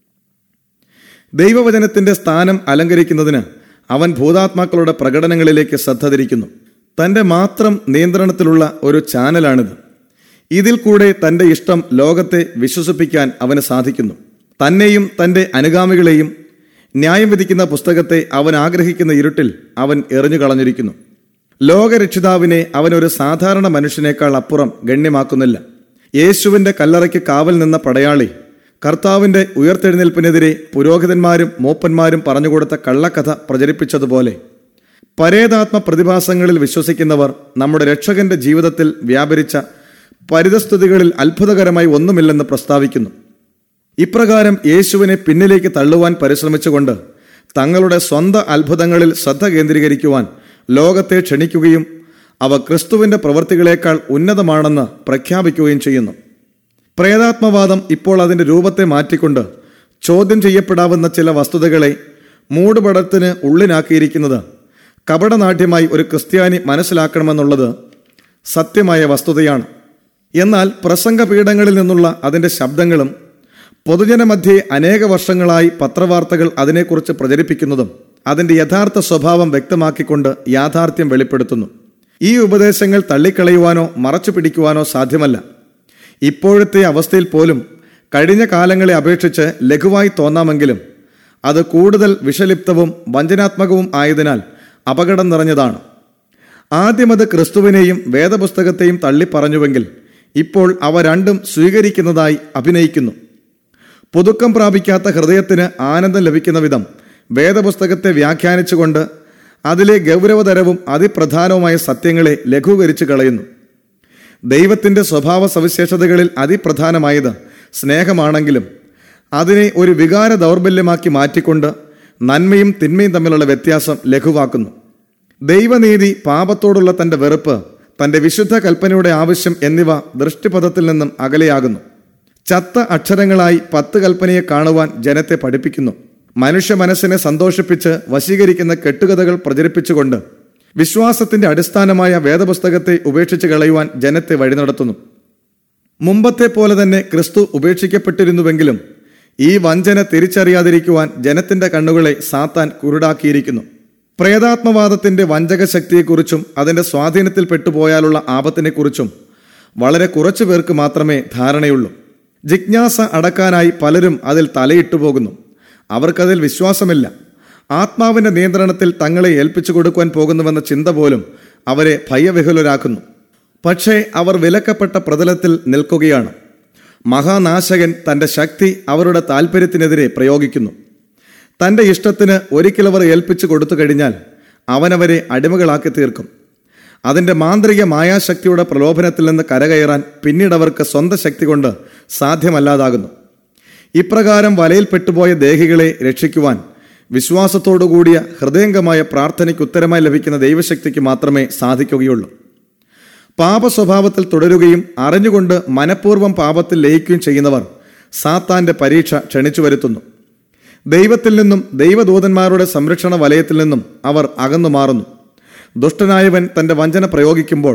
A: ദൈവവചനത്തിന്റെ സ്ഥാനം അലങ്കരിക്കുന്നതിന് അവൻ ഭൂതാത്മാക്കളുടെ പ്രകടനങ്ങളിലേക്ക് ശ്രദ്ധ തിരിക്കുന്നു തന്റെ മാത്രം നിയന്ത്രണത്തിലുള്ള ഒരു ചാനലാണിത് ഇതിൽ കൂടെ തന്റെ ഇഷ്ടം ലോകത്തെ വിശ്വസിപ്പിക്കാൻ അവന് സാധിക്കുന്നു തന്നെയും തന്റെ അനുഗാമികളെയും ന്യായം വിധിക്കുന്ന പുസ്തകത്തെ അവൻ ആഗ്രഹിക്കുന്ന ഇരുട്ടിൽ അവൻ എറിഞ്ഞു കളഞ്ഞിരിക്കുന്നു ലോകരക്ഷിതാവിനെ അവൻ ഒരു സാധാരണ മനുഷ്യനേക്കാൾ അപ്പുറം ഗണ്യമാക്കുന്നില്ല യേശുവിന്റെ കല്ലറയ്ക്ക് കാവൽ നിന്ന പടയാളി കർത്താവിന്റെ ഉയർത്തെഴുന്നേൽപ്പിനെതിരെ പുരോഹിതന്മാരും മൂപ്പന്മാരും പറഞ്ഞുകൊടുത്ത കള്ളക്കഥ പ്രചരിപ്പിച്ചതുപോലെ പരേതാത്മ പ്രതിഭാസങ്ങളിൽ വിശ്വസിക്കുന്നവർ നമ്മുടെ രക്ഷകന്റെ ജീവിതത്തിൽ വ്യാപരിച്ച പരിതസ്ഥിതികളിൽ അത്ഭുതകരമായി ഒന്നുമില്ലെന്ന് പ്രസ്താവിക്കുന്നു ഇപ്രകാരം യേശുവിനെ പിന്നിലേക്ക് തള്ളുവാൻ പരിശ്രമിച്ചുകൊണ്ട് തങ്ങളുടെ സ്വന്തം അത്ഭുതങ്ങളിൽ ശ്രദ്ധ കേന്ദ്രീകരിക്കുവാൻ ലോകത്തെ ക്ഷണിക്കുകയും അവ ക്രിസ്തുവിന്റെ പ്രവൃത്തികളേക്കാൾ ഉന്നതമാണെന്ന് പ്രഖ്യാപിക്കുകയും ചെയ്യുന്നു പ്രേതാത്മവാദം ഇപ്പോൾ അതിന്റെ രൂപത്തെ മാറ്റിക്കൊണ്ട് ചോദ്യം ചെയ്യപ്പെടാവുന്ന ചില വസ്തുതകളെ മൂടുപടത്തിന് ഉള്ളിലാക്കിയിരിക്കുന്നത് കപടനാട്യമായി ഒരു ക്രിസ്ത്യാനി മനസ്സിലാക്കണമെന്നുള്ളത് സത്യമായ വസ്തുതയാണ് എന്നാൽ പ്രസംഗപീഠങ്ങളിൽ നിന്നുള്ള അതിന്റെ ശബ്ദങ്ങളും പൊതുജനമധ്യേ അനേക വർഷങ്ങളായി പത്രവാർത്തകൾ അതിനെക്കുറിച്ച് പ്രചരിപ്പിക്കുന്നതും അതിന്റെ യഥാർത്ഥ സ്വഭാവം വ്യക്തമാക്കിക്കൊണ്ട് യാഥാർത്ഥ്യം വെളിപ്പെടുത്തുന്നു ഈ ഉപദേശങ്ങൾ തള്ളിക്കളയുവാനോ മറച്ചു പിടിക്കുവാനോ സാധ്യമല്ല ഇപ്പോഴത്തെ അവസ്ഥയിൽ പോലും കഴിഞ്ഞ കാലങ്ങളെ അപേക്ഷിച്ച് ലഘുവായി തോന്നാമെങ്കിലും അത് കൂടുതൽ വിഷലിപ്തവും വഞ്ചനാത്മകവും ആയതിനാൽ അപകടം നിറഞ്ഞതാണ് ആദ്യമത് ക്രിസ്തുവിനെയും വേദപുസ്തകത്തെയും തള്ളിപ്പറഞ്ഞുവെങ്കിൽ ഇപ്പോൾ അവ രണ്ടും സ്വീകരിക്കുന്നതായി അഭിനയിക്കുന്നു പുതുക്കം പ്രാപിക്കാത്ത ഹൃദയത്തിന് ആനന്ദം ലഭിക്കുന്ന വിധം വേദപുസ്തകത്തെ വ്യാഖ്യാനിച്ചുകൊണ്ട് അതിലെ ഗൗരവതരവും അതിപ്രധാനവുമായ സത്യങ്ങളെ ലഘൂകരിച്ചു കളയുന്നു ദൈവത്തിന്റെ സ്വഭാവ സവിശേഷതകളിൽ അതിപ്രധാനമായത് സ്നേഹമാണെങ്കിലും അതിനെ ഒരു വികാര ദൗർബല്യമാക്കി മാറ്റിക്കൊണ്ട് നന്മയും തിന്മയും തമ്മിലുള്ള വ്യത്യാസം ലഘുവാക്കുന്നു ദൈവനീതി പാപത്തോടുള്ള തന്റെ വെറുപ്പ് തന്റെ വിശുദ്ധ കൽപ്പനയുടെ ആവശ്യം എന്നിവ ദൃഷ്ടിപഥത്തിൽ നിന്നും അകലെയാകുന്നു ചത്ത അക്ഷരങ്ങളായി പത്ത് കൽപ്പനയെ കാണുവാൻ ജനത്തെ പഠിപ്പിക്കുന്നു മനുഷ്യ മനസ്സിനെ സന്തോഷിപ്പിച്ച് വശീകരിക്കുന്ന കെട്ടുകഥകൾ പ്രചരിപ്പിച്ചുകൊണ്ട് വിശ്വാസത്തിന്റെ അടിസ്ഥാനമായ വേദപുസ്തകത്തെ ഉപേക്ഷിച്ച് കളയുവാൻ ജനത്തെ വഴി നടത്തുന്നു മുമ്പത്തെ പോലെ തന്നെ ക്രിസ്തു ഉപേക്ഷിക്കപ്പെട്ടിരുന്നുവെങ്കിലും ഈ വഞ്ചന തിരിച്ചറിയാതിരിക്കുവാൻ ജനത്തിന്റെ കണ്ണുകളെ സാത്താൻ കുരുടാക്കിയിരിക്കുന്നു പ്രേതാത്മവാദത്തിന്റെ വഞ്ചക ശക്തിയെക്കുറിച്ചും അതിന്റെ സ്വാധീനത്തിൽ പെട്ടുപോയാലുള്ള ആപത്തിനെക്കുറിച്ചും വളരെ കുറച്ചു പേർക്ക് മാത്രമേ ധാരണയുള്ളൂ ജിജ്ഞാസ അടക്കാനായി പലരും അതിൽ തലയിട്ടു പോകുന്നു അവർക്കതിൽ വിശ്വാസമില്ല ആത്മാവിന്റെ നിയന്ത്രണത്തിൽ തങ്ങളെ ഏൽപ്പിച്ചു കൊടുക്കുവാൻ പോകുന്നുവെന്ന ചിന്ത പോലും അവരെ ഭയവിഹുലരാക്കുന്നു പക്ഷേ അവർ വിലക്കപ്പെട്ട പ്രതലത്തിൽ നിൽക്കുകയാണ് മഹാനാശകൻ തന്റെ ശക്തി അവരുടെ താല്പര്യത്തിനെതിരെ പ്രയോഗിക്കുന്നു തന്റെ ഇഷ്ടത്തിന് ഒരിക്കലവർ ഏൽപ്പിച്ചു കൊടുത്തു കഴിഞ്ഞാൽ അവനവരെ അടിമകളാക്കി തീർക്കും അതിന്റെ മാന്ത്രിക മായാശക്തിയുടെ പ്രലോഭനത്തിൽ നിന്ന് കരകയറാൻ പിന്നീട് അവർക്ക് സ്വന്തം ശക്തി കൊണ്ട് സാധ്യമല്ലാതാകുന്നു ഇപ്രകാരം വലയിൽ പെട്ടുപോയ ദേഹികളെ രക്ഷിക്കുവാൻ വിശ്വാസത്തോടുകൂടിയ ഹൃദയംഗമായ പ്രാർത്ഥനയ്ക്ക് ഉത്തരമായി ലഭിക്കുന്ന ദൈവശക്തിക്ക് മാത്രമേ സാധിക്കുകയുള്ളൂ പാപസ്വഭാവത്തിൽ തുടരുകയും അറിഞ്ഞുകൊണ്ട് മനഃപൂർവ്വം പാപത്തിൽ ലയിക്കുകയും ചെയ്യുന്നവർ സാത്താന്റെ പരീക്ഷ ക്ഷണിച്ചു വരുത്തുന്നു ദൈവത്തിൽ നിന്നും ദൈവദൂതന്മാരുടെ സംരക്ഷണ വലയത്തിൽ നിന്നും അവർ അകന്നു മാറുന്നു ദുഷ്ടനായവൻ തന്റെ വഞ്ചന പ്രയോഗിക്കുമ്പോൾ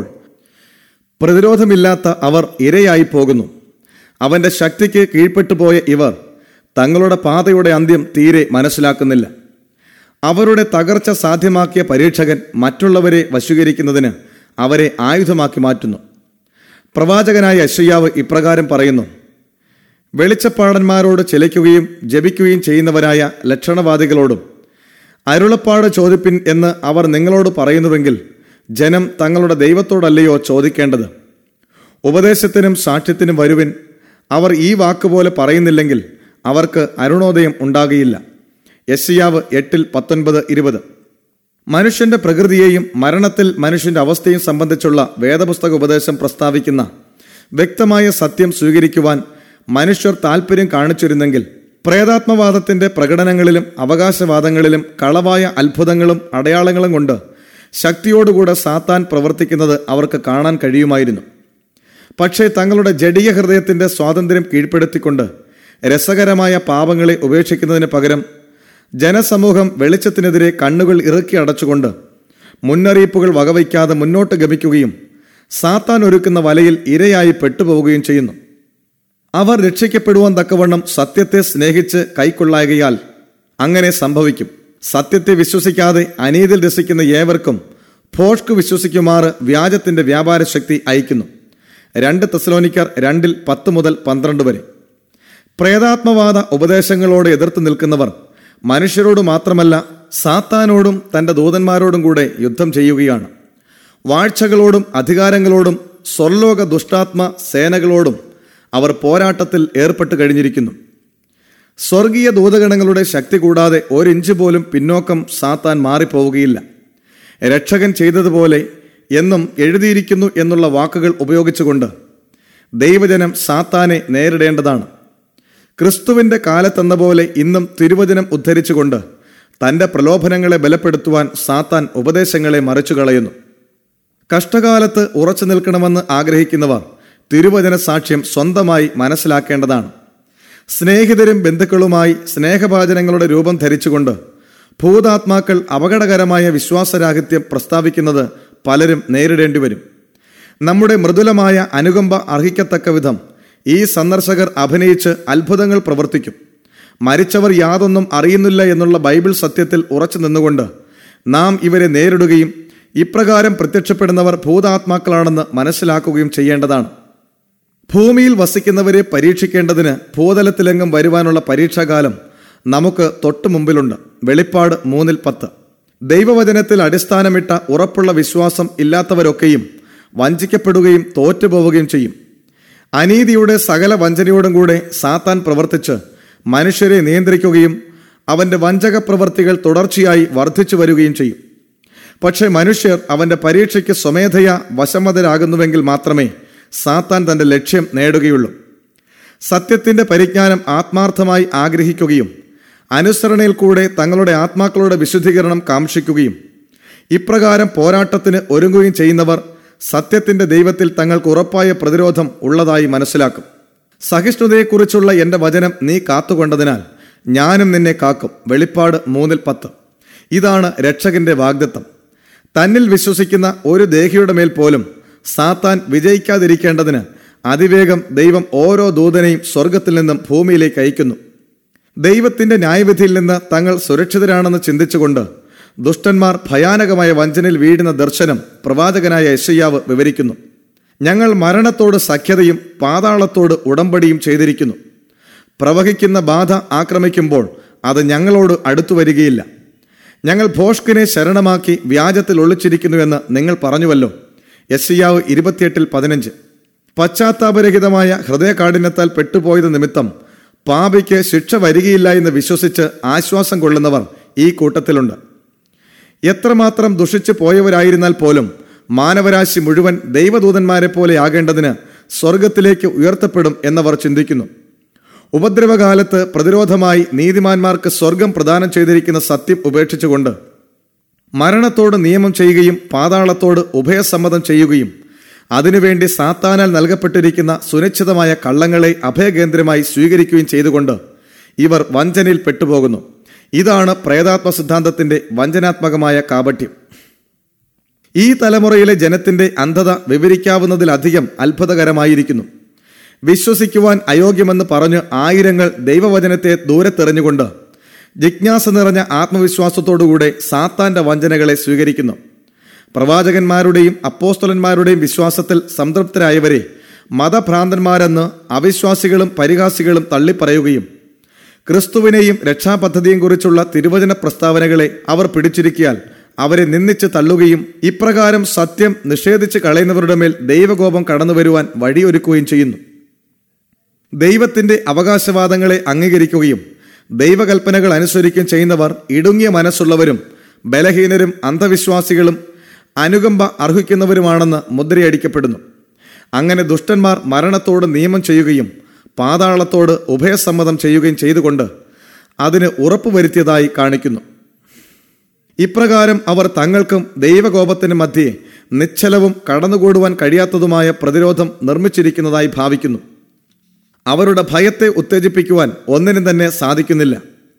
A: പ്രതിരോധമില്ലാത്ത അവർ ഇരയായി പോകുന്നു അവന്റെ ശക്തിക്ക് കീഴ്പ്പെട്ടുപോയ ഇവർ തങ്ങളുടെ പാതയുടെ അന്ത്യം തീരെ മനസ്സിലാക്കുന്നില്ല അവരുടെ തകർച്ച സാധ്യമാക്കിയ പരീക്ഷകൻ മറ്റുള്ളവരെ വശീകരിക്കുന്നതിന് അവരെ ആയുധമാക്കി മാറ്റുന്നു പ്രവാചകനായ അശ്വയാവ് ഇപ്രകാരം പറയുന്നു വെളിച്ചപ്പാടന്മാരോട് ചിലയ്ക്കുകയും ജപിക്കുകയും ചെയ്യുന്നവരായ ലക്ഷണവാദികളോടും അരുളപ്പാട് ചോദിപ്പിൻ എന്ന് അവർ നിങ്ങളോട് പറയുന്നുവെങ്കിൽ ജനം തങ്ങളുടെ ദൈവത്തോടല്ലയോ ചോദിക്കേണ്ടത് ഉപദേശത്തിനും സാക്ഷ്യത്തിനും വരുവിൻ അവർ ഈ വാക്കുപോലെ പറയുന്നില്ലെങ്കിൽ അവർക്ക് അരുണോദയം ഉണ്ടാകുകയില്ല യശയാവ് എട്ടിൽ പത്തൊൻപത് ഇരുപത് മനുഷ്യന്റെ പ്രകൃതിയെയും മരണത്തിൽ മനുഷ്യന്റെ അവസ്ഥയും സംബന്ധിച്ചുള്ള വേദപുസ്തക ഉപദേശം പ്രസ്താവിക്കുന്ന വ്യക്തമായ സത്യം സ്വീകരിക്കുവാൻ മനുഷ്യർ താൽപ്പര്യം കാണിച്ചിരുന്നെങ്കിൽ പ്രേതാത്മവാദത്തിന്റെ പ്രകടനങ്ങളിലും അവകാശവാദങ്ങളിലും കളവായ അത്ഭുതങ്ങളും അടയാളങ്ങളും കൊണ്ട് ശക്തിയോടുകൂടെ സാത്താൻ പ്രവർത്തിക്കുന്നത് അവർക്ക് കാണാൻ കഴിയുമായിരുന്നു പക്ഷേ തങ്ങളുടെ ജഡീയ ഹൃദയത്തിന്റെ സ്വാതന്ത്ര്യം കീഴ്പ്പെടുത്തിക്കൊണ്ട് രസകരമായ പാപങ്ങളെ ഉപേക്ഷിക്കുന്നതിന് പകരം ജനസമൂഹം വെളിച്ചത്തിനെതിരെ കണ്ണുകൾ ഇറുക്കി അടച്ചുകൊണ്ട് മുന്നറിയിപ്പുകൾ വകവയ്ക്കാതെ മുന്നോട്ട് ഗമിക്കുകയും സാത്താൻ ഒരുക്കുന്ന വലയിൽ ഇരയായി പെട്ടുപോവുകയും ചെയ്യുന്നു അവർ രക്ഷിക്കപ്പെടുവാൻ തക്കവണ്ണം സത്യത്തെ സ്നേഹിച്ച് കൈക്കൊള്ളായകയാൽ അങ്ങനെ സംഭവിക്കും സത്യത്തെ വിശ്വസിക്കാതെ അനീതിൽ രസിക്കുന്ന ഏവർക്കും ഭോഷ്ക് വിശ്വസിക്കുമാറ് വ്യാജത്തിന്റെ വ്യാപാര ശക്തി അയക്കുന്നു രണ്ട് തെസലോനിക്കർ രണ്ടിൽ പത്ത് മുതൽ പന്ത്രണ്ട് വരെ പ്രേതാത്മവാദ ഉപദേശങ്ങളോട് എതിർത്ത് നിൽക്കുന്നവർ മനുഷ്യരോട് മാത്രമല്ല സാത്താനോടും തന്റെ ദൂതന്മാരോടും കൂടെ യുദ്ധം ചെയ്യുകയാണ് വാഴ്ചകളോടും അധികാരങ്ങളോടും സ്വർലോക ദുഷ്ടാത്മ സേനകളോടും അവർ പോരാട്ടത്തിൽ ഏർപ്പെട്ട് കഴിഞ്ഞിരിക്കുന്നു സ്വർഗീയ ദൂതഗണങ്ങളുടെ ശക്തി കൂടാതെ ഒരിഞ്ച് പോലും പിന്നോക്കം സാത്താൻ മാറിപ്പോവുകയില്ല രക്ഷകൻ ചെയ്തതുപോലെ എന്നും എഴുതിയിരിക്കുന്നു എന്നുള്ള വാക്കുകൾ ഉപയോഗിച്ചുകൊണ്ട് ദൈവജനം സാത്താനെ നേരിടേണ്ടതാണ് ക്രിസ്തുവിന്റെ കാലത്തെന്ന പോലെ ഇന്നും തിരുവചനം ഉദ്ധരിച്ചുകൊണ്ട് തന്റെ പ്രലോഭനങ്ങളെ ബലപ്പെടുത്തുവാൻ സാത്താൻ ഉപദേശങ്ങളെ മറിച്ചു കളയുന്നു കഷ്ടകാലത്ത് ഉറച്ചു നിൽക്കണമെന്ന് ആഗ്രഹിക്കുന്നവർ തിരുവചന സാക്ഷ്യം സ്വന്തമായി മനസ്സിലാക്കേണ്ടതാണ് സ്നേഹിതരും ബന്ധുക്കളുമായി സ്നേഹഭാചനങ്ങളുടെ രൂപം ധരിച്ചുകൊണ്ട് ഭൂതാത്മാക്കൾ അപകടകരമായ വിശ്വാസരാഹിത്യം പ്രസ്താവിക്കുന്നത് പലരും നേരിടേണ്ടി വരും നമ്മുടെ മൃദുലമായ അനുകമ്പ അർഹിക്കത്തക്ക വിധം ഈ സന്ദർശകർ അഭിനയിച്ച് അത്ഭുതങ്ങൾ പ്രവർത്തിക്കും മരിച്ചവർ യാതൊന്നും അറിയുന്നില്ല എന്നുള്ള ബൈബിൾ സത്യത്തിൽ ഉറച്ചു നിന്നുകൊണ്ട് നാം ഇവരെ നേരിടുകയും ഇപ്രകാരം പ്രത്യക്ഷപ്പെടുന്നവർ ഭൂതാത്മാക്കളാണെന്ന് മനസ്സിലാക്കുകയും ചെയ്യേണ്ടതാണ് ഭൂമിയിൽ വസിക്കുന്നവരെ പരീക്ഷിക്കേണ്ടതിന് ഭൂതലത്തിലെങ്ങും വരുവാനുള്ള പരീക്ഷാകാലം നമുക്ക് തൊട്ടു മുമ്പിലുണ്ട് വെളിപ്പാട് മൂന്നിൽ പത്ത് ദൈവവചനത്തിൽ അടിസ്ഥാനമിട്ട ഉറപ്പുള്ള വിശ്വാസം ഇല്ലാത്തവരൊക്കെയും വഞ്ചിക്കപ്പെടുകയും തോറ്റുപോവുകയും ചെയ്യും അനീതിയുടെ സകല വഞ്ചനയോടും കൂടെ സാത്താൻ പ്രവർത്തിച്ച് മനുഷ്യരെ നിയന്ത്രിക്കുകയും അവന്റെ വഞ്ചക പ്രവർത്തികൾ തുടർച്ചയായി വർദ്ധിച്ചു വരികയും ചെയ്യും പക്ഷേ മനുഷ്യർ അവന്റെ പരീക്ഷയ്ക്ക് സ്വമേധയാ വശമതരാകുന്നുവെങ്കിൽ മാത്രമേ സാത്താൻ തന്റെ ലക്ഷ്യം നേടുകയുള്ളൂ സത്യത്തിന്റെ പരിജ്ഞാനം ആത്മാർത്ഥമായി ആഗ്രഹിക്കുകയും അനുസരണയിൽ കൂടെ തങ്ങളുടെ ആത്മാക്കളുടെ വിശുദ്ധീകരണം കാക്ഷിക്കുകയും ഇപ്രകാരം പോരാട്ടത്തിന് ഒരുങ്ങുകയും ചെയ്യുന്നവർ സത്യത്തിന്റെ ദൈവത്തിൽ തങ്ങൾക്ക് ഉറപ്പായ പ്രതിരോധം ഉള്ളതായി മനസ്സിലാക്കും സഹിഷ്ണുതയെക്കുറിച്ചുള്ള എന്റെ വചനം നീ കാത്തുകൊണ്ടതിനാൽ ഞാനും നിന്നെ കാക്കും വെളിപ്പാട് മൂന്നിൽ പത്ത് ഇതാണ് രക്ഷകന്റെ വാഗ്ദത്തം തന്നിൽ വിശ്വസിക്കുന്ന ഒരു ദേഹിയുടെ മേൽ പോലും സാത്താൻ വിജയിക്കാതിരിക്കേണ്ടതിന് അതിവേഗം ദൈവം ഓരോ ദൂതനെയും സ്വർഗത്തിൽ നിന്നും ഭൂമിയിലേക്ക് അയക്കുന്നു ദൈവത്തിന്റെ ന്യായവിധിയിൽ നിന്ന് തങ്ങൾ സുരക്ഷിതരാണെന്ന് ചിന്തിച്ചുകൊണ്ട് ദുഷ്ടന്മാർ ഭയാനകമായ വഞ്ചനയിൽ വീഴുന്ന ദർശനം പ്രവാചകനായ യശയ്യാവ് വിവരിക്കുന്നു ഞങ്ങൾ മരണത്തോട് സഖ്യതയും പാതാളത്തോട് ഉടമ്പടിയും ചെയ്തിരിക്കുന്നു പ്രവഹിക്കുന്ന ബാധ ആക്രമിക്കുമ്പോൾ അത് ഞങ്ങളോട് അടുത്തു വരികയില്ല ഞങ്ങൾ ഭോഷ്കിനെ ശരണമാക്കി വ്യാജത്തിൽ ഒളിച്ചിരിക്കുന്നുവെന്ന് നിങ്ങൾ പറഞ്ഞുവല്ലോ യശയ്യാവ് ഇരുപത്തിയെട്ടിൽ പതിനഞ്ച് പശ്ചാത്താപരഹിതമായ ഹൃദയകാഠിന്യത്താൽ പെട്ടുപോയത് നിമിത്തം പാപിക്ക് ശിക്ഷ വരികയില്ല എന്ന് വിശ്വസിച്ച് ആശ്വാസം കൊള്ളുന്നവർ ഈ കൂട്ടത്തിലുണ്ട് എത്രമാത്രം ദുഷിച്ചു പോയവരായിരുന്നാൽ പോലും മാനവരാശി മുഴുവൻ ദൈവദൂതന്മാരെ പോലെ ആകേണ്ടതിന് സ്വർഗത്തിലേക്ക് ഉയർത്തപ്പെടും എന്നവർ ചിന്തിക്കുന്നു ഉപദ്രവകാലത്ത് പ്രതിരോധമായി നീതിമാന്മാർക്ക് സ്വർഗം പ്രദാനം ചെയ്തിരിക്കുന്ന സത്യം ഉപേക്ഷിച്ചുകൊണ്ട് മരണത്തോട് നിയമം ചെയ്യുകയും പാതാളത്തോട് ഉഭയസമ്മതം ചെയ്യുകയും അതിനുവേണ്ടി സാത്താനാൽ നൽകപ്പെട്ടിരിക്കുന്ന സുനിശ്ചിതമായ കള്ളങ്ങളെ അഭയകേന്ദ്രമായി സ്വീകരിക്കുകയും ചെയ്തുകൊണ്ട് ഇവർ വഞ്ചനയിൽ പെട്ടുപോകുന്നു ഇതാണ് പ്രേതാത്മ സിദ്ധാന്തത്തിന്റെ വഞ്ചനാത്മകമായ കാപട്യം ഈ തലമുറയിലെ ജനത്തിന്റെ അന്ധത വിവരിക്കാവുന്നതിലധികം അത്ഭുതകരമായിരിക്കുന്നു വിശ്വസിക്കുവാൻ അയോഗ്യമെന്ന് പറഞ്ഞ് ആയിരങ്ങൾ ദൈവവചനത്തെ ദൂരത്തെറിഞ്ഞുകൊണ്ട് ജിജ്ഞാസ നിറഞ്ഞ ആത്മവിശ്വാസത്തോടുകൂടെ സാത്താന്റെ വഞ്ചനകളെ സ്വീകരിക്കുന്നു പ്രവാചകന്മാരുടെയും അപ്പോസ്തലന്മാരുടെയും വിശ്വാസത്തിൽ സംതൃപ്തരായവരെ മതഭ്രാന്തന്മാരെന്ന് അവിശ്വാസികളും പരിഹാസികളും തള്ളിപ്പറയുകയും ക്രിസ്തുവിനെയും രക്ഷാപദ്ധതിയും കുറിച്ചുള്ള തിരുവചന പ്രസ്താവനകളെ അവർ പിടിച്ചിരിക്കിയാൽ അവരെ നിന്ദിച്ച് തള്ളുകയും ഇപ്രകാരം സത്യം നിഷേധിച്ച് കളയുന്നവരുടെ മേൽ ദൈവകോപം കടന്നുവരുവാൻ വഴിയൊരുക്കുകയും ചെയ്യുന്നു ദൈവത്തിന്റെ അവകാശവാദങ്ങളെ അംഗീകരിക്കുകയും ദൈവകൽപ്പനകൾ അനുസരിക്കുകയും ചെയ്യുന്നവർ ഇടുങ്ങിയ മനസ്സുള്ളവരും ബലഹീനരും അന്ധവിശ്വാസികളും അനുകമ്പ അർഹിക്കുന്നവരുമാണെന്ന് മുദ്രയടിക്കപ്പെടുന്നു അങ്ങനെ ദുഷ്ടന്മാർ മരണത്തോട് നിയമം ചെയ്യുകയും പാതാളത്തോട് ഉഭയസമ്മതം ചെയ്യുകയും ചെയ്തുകൊണ്ട് അതിന് ഉറപ്പുവരുത്തിയതായി കാണിക്കുന്നു ഇപ്രകാരം അവർ തങ്ങൾക്കും ദൈവകോപത്തിന് മധ്യേ നിശ്ചലവും കടന്നുകൂടുവാൻ കഴിയാത്തതുമായ പ്രതിരോധം നിർമ്മിച്ചിരിക്കുന്നതായി ഭാവിക്കുന്നു അവരുടെ ഭയത്തെ ഉത്തേജിപ്പിക്കുവാൻ ഒന്നിനും തന്നെ സാധിക്കുന്നില്ല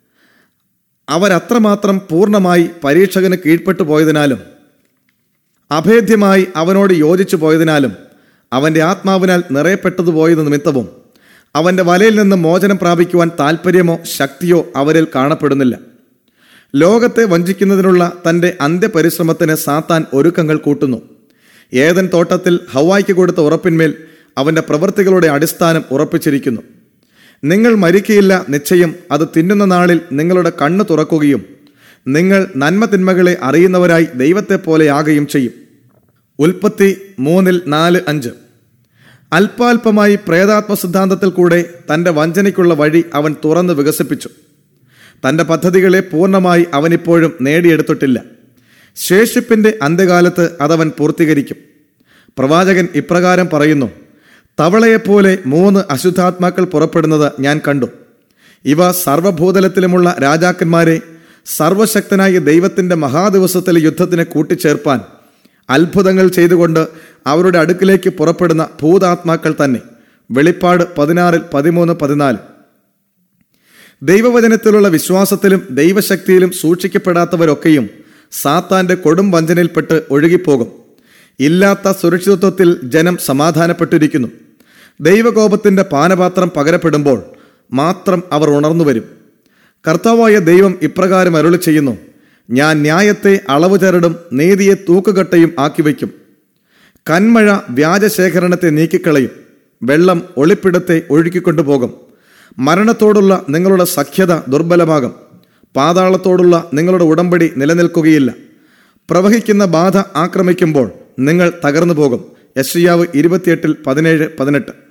A: അവരത്രമാത്രം പൂർണ്ണമായി പരീക്ഷകന് കീഴ്പ്പെട്ടു പോയതിനാലും അഭേദ്യമായി അവനോട് യോജിച്ചു പോയതിനാലും അവന്റെ ആത്മാവിനാൽ നിറയപ്പെട്ടതു പോയത് നിമിത്തവും അവന്റെ വലയിൽ നിന്ന് മോചനം പ്രാപിക്കുവാൻ താല്പര്യമോ ശക്തിയോ അവരിൽ കാണപ്പെടുന്നില്ല ലോകത്തെ വഞ്ചിക്കുന്നതിനുള്ള തന്റെ അന്ത്യപരിശ്രമത്തിന് സാത്താൻ ഒരുക്കങ്ങൾ കൂട്ടുന്നു ഏതൻ തോട്ടത്തിൽ ഹവായ്ക്ക് കൊടുത്ത ഉറപ്പിന്മേൽ അവന്റെ പ്രവൃത്തികളുടെ അടിസ്ഥാനം ഉറപ്പിച്ചിരിക്കുന്നു നിങ്ങൾ മരിക്കയില്ല നിശ്ചയം അത് തിന്നുന്ന നാളിൽ നിങ്ങളുടെ കണ്ണ് തുറക്കുകയും നിങ്ങൾ നന്മ തിന്മകളെ അറിയുന്നവരായി ദൈവത്തെ പോലെയാകുകയും ചെയ്യും ഉൽപ്പത്തി മൂന്നിൽ നാല് അഞ്ച് അല്പാൽപമായി പ്രേതാത്മ സിദ്ധാന്തത്തിൽ കൂടെ തന്റെ വഞ്ചനയ്ക്കുള്ള വഴി അവൻ തുറന്ന് വികസിപ്പിച്ചു തന്റെ പദ്ധതികളെ പൂർണ്ണമായി അവനിപ്പോഴും നേടിയെടുത്തിട്ടില്ല ശേഷിപ്പിന്റെ അന്ത്യകാലത്ത് അതവൻ പൂർത്തീകരിക്കും പ്രവാചകൻ ഇപ്രകാരം പറയുന്നു തവളയെപ്പോലെ മൂന്ന് അശുദ്ധാത്മാക്കൾ പുറപ്പെടുന്നത് ഞാൻ കണ്ടു ഇവ സർവഭൂതലത്തിലുമുള്ള രാജാക്കന്മാരെ സർവശക്തനായ ദൈവത്തിന്റെ മഹാദിവസത്തിലെ യുദ്ധത്തിന് കൂട്ടിച്ചേർപ്പാൻ അത്ഭുതങ്ങൾ ചെയ്തുകൊണ്ട് അവരുടെ അടുക്കിലേക്ക് പുറപ്പെടുന്ന ഭൂതാത്മാക്കൾ തന്നെ വെളിപ്പാട് പതിനാറിൽ പതിമൂന്ന് പതിനാല് ദൈവവചനത്തിലുള്ള വിശ്വാസത്തിലും ദൈവശക്തിയിലും സൂക്ഷിക്കപ്പെടാത്തവരൊക്കെയും സാത്താന്റെ കൊടും വഞ്ചനയിൽപ്പെട്ട് ഒഴുകിപ്പോകും ഇല്ലാത്ത സുരക്ഷിതത്വത്തിൽ ജനം സമാധാനപ്പെട്ടിരിക്കുന്നു ദൈവകോപത്തിന്റെ പാനപാത്രം പകരപ്പെടുമ്പോൾ മാത്രം അവർ ഉണർന്നു വരും കർത്താവായ ദൈവം ഇപ്രകാരം അരുളി ചെയ്യുന്നു ഞാൻ ന്യായത്തെ അളവ് ചരടും നീതിയെ തൂക്കുകട്ടയും ആക്കി വയ്ക്കും കന്മഴ വ്യാജശേഖരണത്തെ നീക്കിക്കളയും വെള്ളം ഒളിപ്പിടത്തെ ഒഴുക്കിക്കൊണ്ടുപോകും മരണത്തോടുള്ള നിങ്ങളുടെ സഖ്യത ദുർബലമാകും പാതാളത്തോടുള്ള നിങ്ങളുടെ ഉടമ്പടി നിലനിൽക്കുകയില്ല പ്രവഹിക്കുന്ന ബാധ ആക്രമിക്കുമ്പോൾ നിങ്ങൾ തകർന്നു പോകും യശ്യാവ് ഇരുപത്തിയെട്ടിൽ പതിനേഴ് പതിനെട്ട്